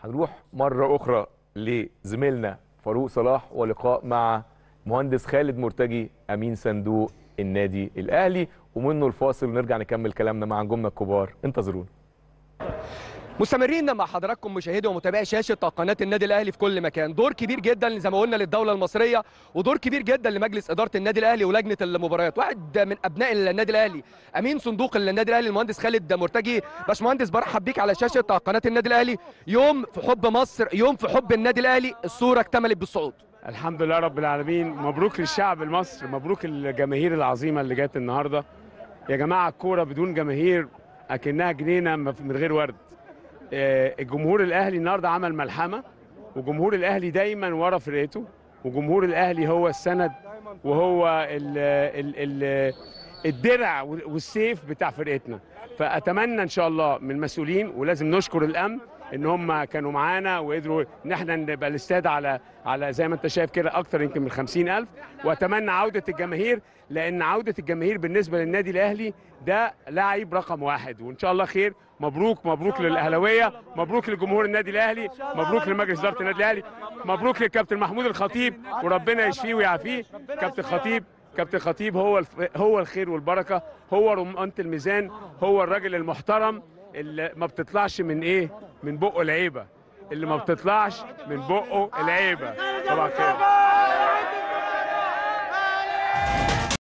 هنروح مره اخرى لزميلنا فاروق صلاح ولقاء مع مهندس خالد مرتجي امين صندوق النادي الاهلي ومنه الفاصل ونرجع نكمل كلامنا مع نجومنا الكبار انتظرونا مستمرين مع حضراتكم مشاهدي ومتابعي شاشه قناه النادي الاهلي في كل مكان دور كبير جدا زي ما قلنا للدوله المصريه ودور كبير جدا لمجلس اداره النادي الاهلي ولجنه المباريات واحد من ابناء النادي الاهلي امين صندوق النادي الاهلي المهندس خالد مرتجي باشمهندس برحب بيك على شاشه قناه النادي الاهلي يوم في حب مصر يوم في حب النادي الاهلي الصوره اكتملت بالصعود الحمد لله رب العالمين مبروك للشعب المصري مبروك الجماهير العظيمه اللي جت النهارده يا جماعه الكوره بدون جماهير اكنها جنينه من غير ورد آه، الجمهور الاهلي النهارده عمل ملحمه وجمهور الاهلي دايما ورا فرقته وجمهور الاهلي هو السند وهو ال ال ال الدرع والسيف بتاع فرقتنا فاتمنى ان شاء الله من المسؤولين ولازم نشكر الامن ان هم كانوا معانا وقدروا ان احنا نبقى الاستاد على على زي ما انت شايف كده اكتر يمكن من 50000 واتمنى عوده الجماهير لان عوده الجماهير بالنسبه للنادي الاهلي ده لاعب رقم واحد وان شاء الله خير مبروك مبروك للاهلاويه مبروك لجمهور النادي الاهلي مبروك لمجلس اداره النادي الاهلي مبروك للكابتن محمود الخطيب وربنا يشفيه ويعافيه كابتن خطيب كابتن خطيب هو الف... هو الخير والبركه هو رمانه الميزان هو الراجل المحترم اللي ما بتطلعش من ايه من بقه العيبه اللي ما بتطلعش من بقه العيبه طبعا خير